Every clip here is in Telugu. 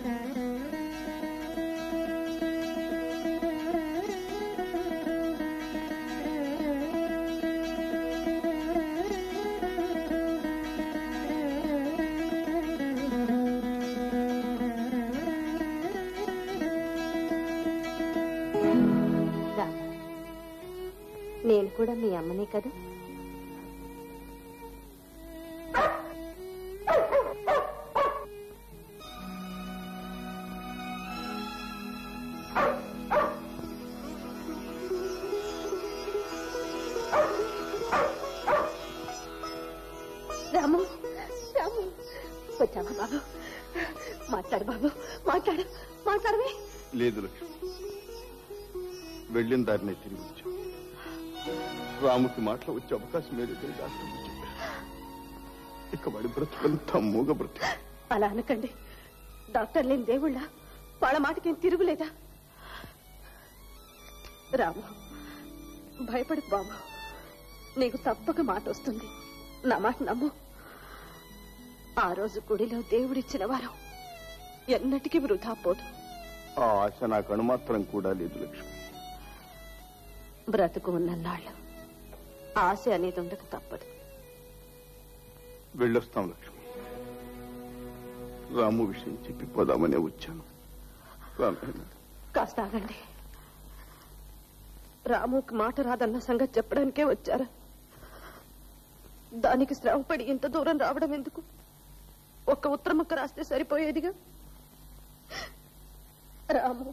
రా. నేను కూడా మీ అమ్మనే కదా రాము రాము వచ్చావా బాబు మాట్లాడు బాబు మాట్లాడు మాట్లాడవే లేదు లక్ష్మి వెళ్ళిన దారినే తిరిగి వచ్చాం రాముకి మాటలు వచ్చే అవకాశం లేదని డాక్టర్ చెప్పారు ఇక వాడి బ్రతుకంతా మూగ బ్రతుకు అలా అనకండి డాక్టర్ లేని దేవుళ్ళ వాళ్ళ మాటకేం తిరుగులేదా రాము భయపడకు బాబు నీకు తప్పక మాట వస్తుంది నా మాట నమ్ము ఆ రోజు గుడిలో దేవుడిచ్చిన వరం ఎన్నటికీ వృధా పోదు ఆ ఆశ నాకు అణుమాత్రం కూడా లేదు లక్ష్మి బ్రతుకు ఉన్నన్నాళ్ళు ఆశ అనేది ఉండక తప్పదు వెళ్ళొస్తాం లక్ష్మి రాము విషయం చెప్పి పోదామనే వచ్చాను రామాయణ కాస్త ఆగండి రాముకి మాట రాదన్న సంగతి చెప్పడానికే వచ్చారా దానికి శ్రమపడి ఇంత దూరం రావడం ఎందుకు ఒక్క ఉత్తరం ముక్క రాస్తే సరిపోయేదిగా రాము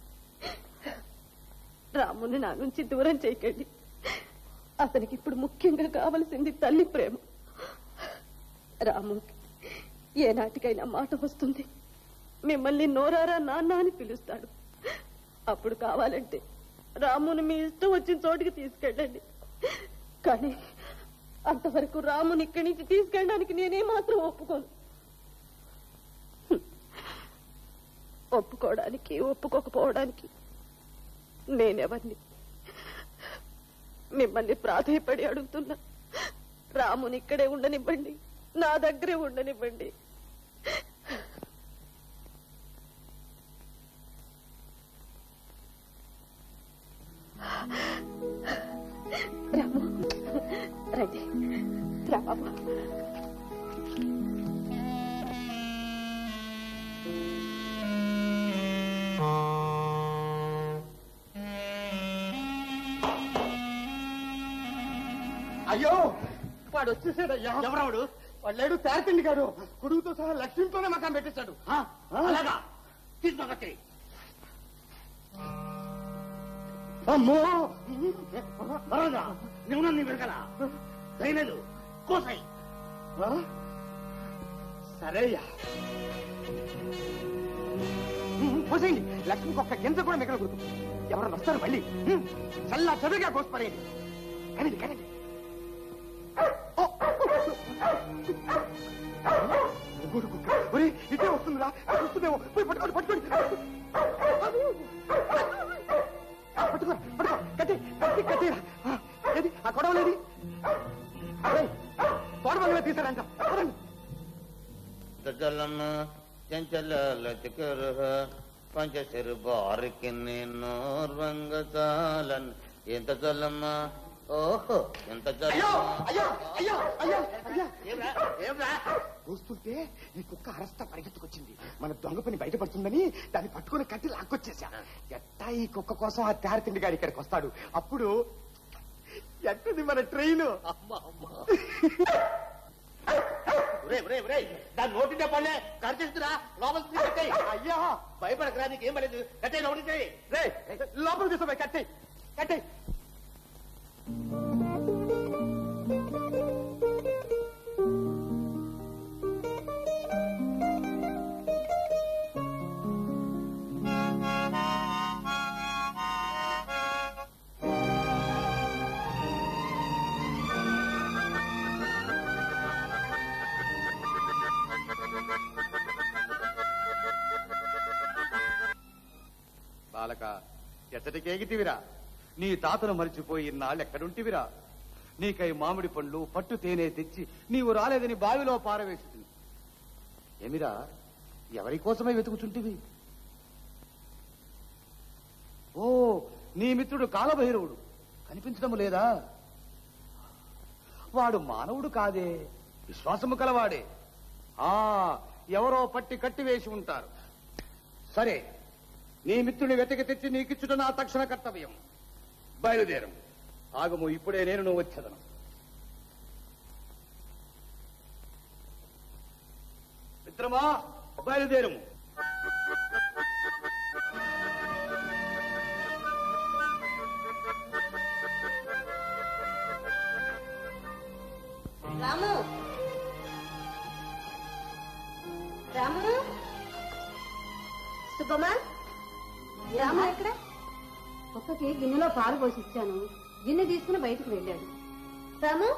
రాముని నా నుంచి దూరం చేయకండి అతనికి ఇప్పుడు ముఖ్యంగా కావలసింది తల్లి ప్రేమ రాముకి ఏనాటికైనా మాట వస్తుంది మిమ్మల్ని నోరారా నాన్న అని పిలుస్తాడు అప్పుడు కావాలంటే రాముని మీ ఇష్టం వచ్చిన చోటికి తీసుకెళ్ళండి కానీ అంతవరకు రాముని ఇక్కడి నుంచి తీసుకెళ్ళడానికి నేనే మాత్రం ఒప్పుకోను హ్మ్. ఒప్పుకోవడానికి ఒప్పుకోకపోవడానికి నేనెవరిని మిమ్మల్ని ప్రాధేయపడి అడుగుతున్నా రాముని ఇక్కడే ఉండనివ్వండి నా దగ్గరే ఉండనివ్వండి రాము రండి రా బాబు అయ్యో వాడు వచ్చేసాడయ్యా ఎవరాడు వాడు లేడు తేరకండి గారు కొడుకుతో సహా లక్ష్మితోనే మకాం పెట్టేశాడు అలాగా తీసుకొచ్చి అమ్మో వరదా నువ్వు నీ వెనకాల దయలేదు కోసై సరే అయ్యా కోసేయండి లక్ష్మికి ఒక్క గింజ కూడా మిగలకూడదు ఎవరైనా వస్తారు మళ్ళీ హ్మ్. చల్లా చదువుగా కోసిపడేయండి కనండి కనండి గుడు కుక్క. ఒరే, ఇటే వస్తుందిరా వస్తుందేమో పోయి పట్టుకోండి పట్టుకోండి పట్టుకో పట్టుకో కట్టి కట్టి కట్టిరా ఆ, ఏది ఆ గొడవ లేది తోడబంగ్లా తీసారంట పదండి. జలమ చంచల లచకర పంచశరు బారికి నోర్వంగ చాలన్ ఎంత జలమ ఓహో ఎంత అయ్యో జలమ అయ్యో అయ్యో అయ్యో అయ్యో ఏమ్రా? ఏమ్రా? చూస్తుంటే ఈ కుక్క అరస్తా పరిగెత్తుకొచ్చింది మన దొంగ పని బయటపడుతుందని దాన్ని పట్టుకుని కట్టి లాక్కొచ్చేసా ఎట్టా ఈ కుక్క కోసం ఆ తేరతిండి గారి ఇక్కడికి వస్తాడు అప్పుడు ఎట్టది మన ట్రైన్ ఒరేయ్, ఒరేయ్, ఒరేయ్, దాని నోటినే పడలే కరిచేస్తురా లోపల తీసి కట్టేయ్. అయ్యా భయపడకరా నీకేం పడలేదు కట్టే నోటి రే లోపల తీసుకోపోయి కట్టే కట్టే బాలక ఎచ్చటికేగితివిరా నీ తాతను మరిచిపోయి ఇన్నాళ్ళు ఎక్కడుంటివిరా నీకై మామిడి పండ్లు పట్టు తేనె తెచ్చి నీవు రాలేదని బావిలో పారవేసింది ఏమిరా ఎవరి కోసమే వెతుకుచుంటివి ఓ నీ మిత్రుడు కాలభైరవుడు కనిపించడం లేదా వాడు మానవుడు కాదే విశ్వాసము కలవాడే ఆ ఎవరో పట్టి కట్టి వేసి ఉంటారు సరే నీ మిత్రుని వెతికి తెచ్చి నీకిచ్చుట నా తక్షణ కర్తవ్యం బయలుదేరం ఆగము ఇప్పుడే నేను నువ్వు వచ్చేదను మిత్రమా బయలుదేరము రాము రాము సుబ్బమ్మా రాము ఎక్కడ ఒక్కకి గిన్నెలో పాలు పోసి ఇచ్చాను గిన్నె తీసుకుని బయటకు వెళ్ళాడు రాము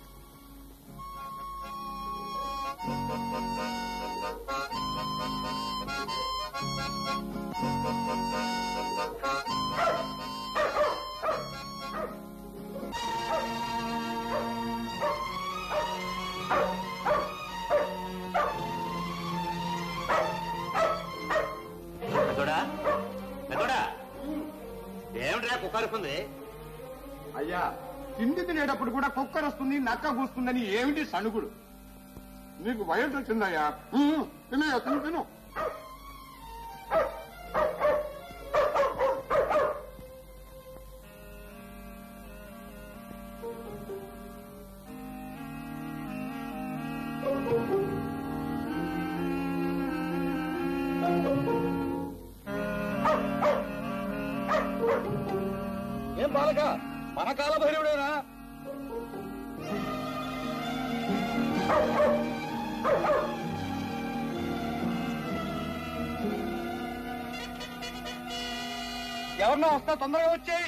పెద్దోడా పెద్దోడా ఏమిట్రా కుక్కరుస్తుంది అయ్యా తిండి తినేటప్పుడు కూడా కుక్కర్ వస్తుంది నక్క కూస్తుందని ఏమిటి సణుగుడు నీకు వయసు వచ్చిందయ్యా ఉమ్, తినయ్యా తిను తిను ఏం బాలక మన కాలభైరవుడేనా ఎవరన్నా వస్తా తొందరగా వచ్చేయి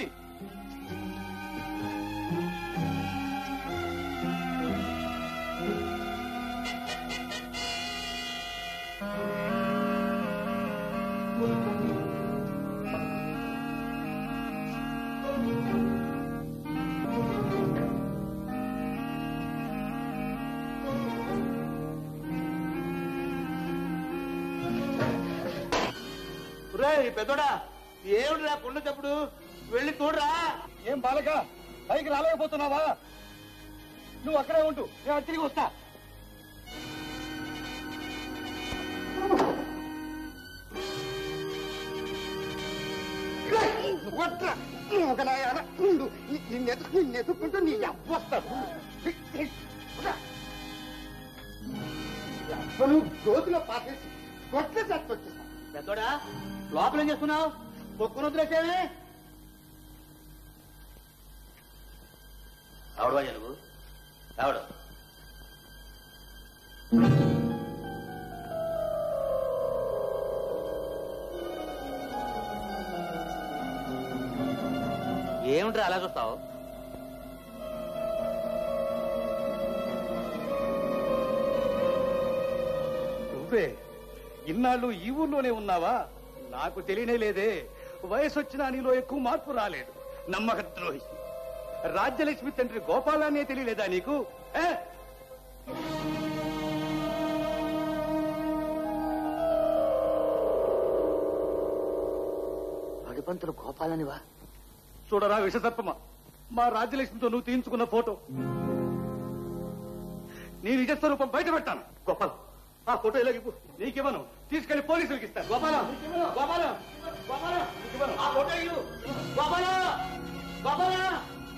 రేయ్ పెద్దోడా ఏమిట్రా కుండ చెప్పుడు వెళ్ళి చూడరా ఏం బాలక పైకి రాలేకపోతున్నావా నువ్వు అక్కడే ఉంటూ నేను అటు తిరిగి వస్తా వట్రా ఒక నాయాల ఉండు నిన్నెతు నిన్నెతుక్కుంటూ నీ అవ్వస్తాడు అవ్వను గోతులో పాటేసి కొట్ల చచ్చొచ్చేస్తా పెద్దోడా లోపల ఏం చేస్తున్నావు కుక్కను వదిలేసేవే ఆవిడ నువ్వు ఆవిడ ఏమిట్రా అలా చూస్తావు నువ్వే ఇన్నాళ్ళు ఈ ఊర్లోనే ఉన్నావా నాకు తెలియనే లేదే వయసు వచ్చినా నీలో ఎక్కువ మార్పు రాలేదు నమ్మక ద్రోహి రాజ్యలక్ష్మి తండ్రి గోపాలానే తెలియలేదా నీకు ఏ? పడిపంతులు గోపాలనివా చూడరా విషసర్పమా మా రాజ్యలక్ష్మితో నువ్వు తీయించుకున్న ఫోటో నీ నిజస్వరూపం బయట పెట్టాను గోపాల్ ఆ ఫోటో ఇలా ఇవ్వు నీకివ్వను తీసుకెళ్లి పోలీసులకు ఇస్తాను గోపాలం గోపాలం గోపాలం ఆ ఫోటో ఇవ్వు గోపాలం గోపాలం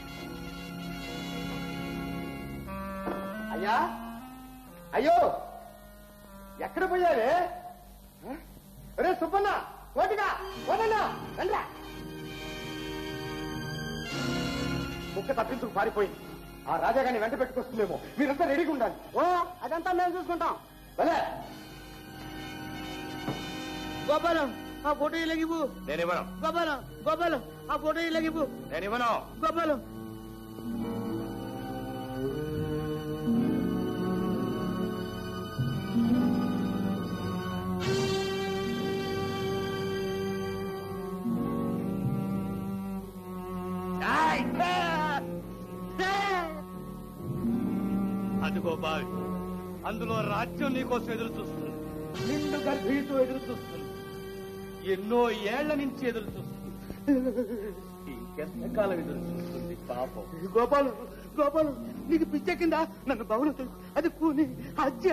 అయ్యా అయ్యో ఎక్కడ పోయారే రే సుబ్బన్న కోటిగా కోదన్నా రండ్రా ముక్క తప్పించుకు పారిపోయింది ఆ రాజాగాన్ని వెంట పెట్టుకొస్తుందేమో మీరంతా రెడీగా ఉండాలి ఓ అదంతా మేము చూసుకుంటాం భలే గోపాలం ఆ ఫోటో ఇలా ఇవ్వు నేనివ్వను గోపాలం గోపాలం ఆ ఫోటో ఇలా ఇవ్వు నేనివ్వను గోపాలం అదిగో బావి అందులో రాజ్యం నీకోసం ఎదురు చూస్తుంది నిన్ను భీతో ఎదురు చూస్తుంది ఎన్నో ఏళ్ల నుంచి ఎదురు చూస్తుంది ఇంకెంతకాలం ఎదురు చూస్తుంది పాపం గోపాలు గోపాలు నీకు పిచ్చెక్కిందా నన్ను భవనం తెలుగు అది కూని హత్య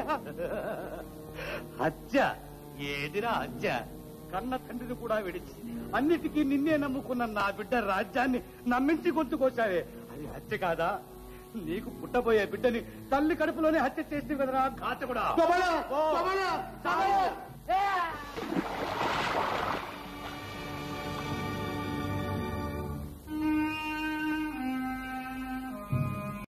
హత్య ఏదిరా హత్య కన్న తండ్రిని కూడా విడిచి అన్నిటికీ నిన్నే నమ్ముకున్న నా బిడ్డ రాజ్యాన్ని నమ్మించి గొంతుకొచ్చావే అది హత్య కాదా నీకు పుట్టబోయే బిడ్డని తల్లి కడుపులోనే హత్య చేసి కదరా ఘాతకుడా గోపాల ఓ. గోపాల చాలా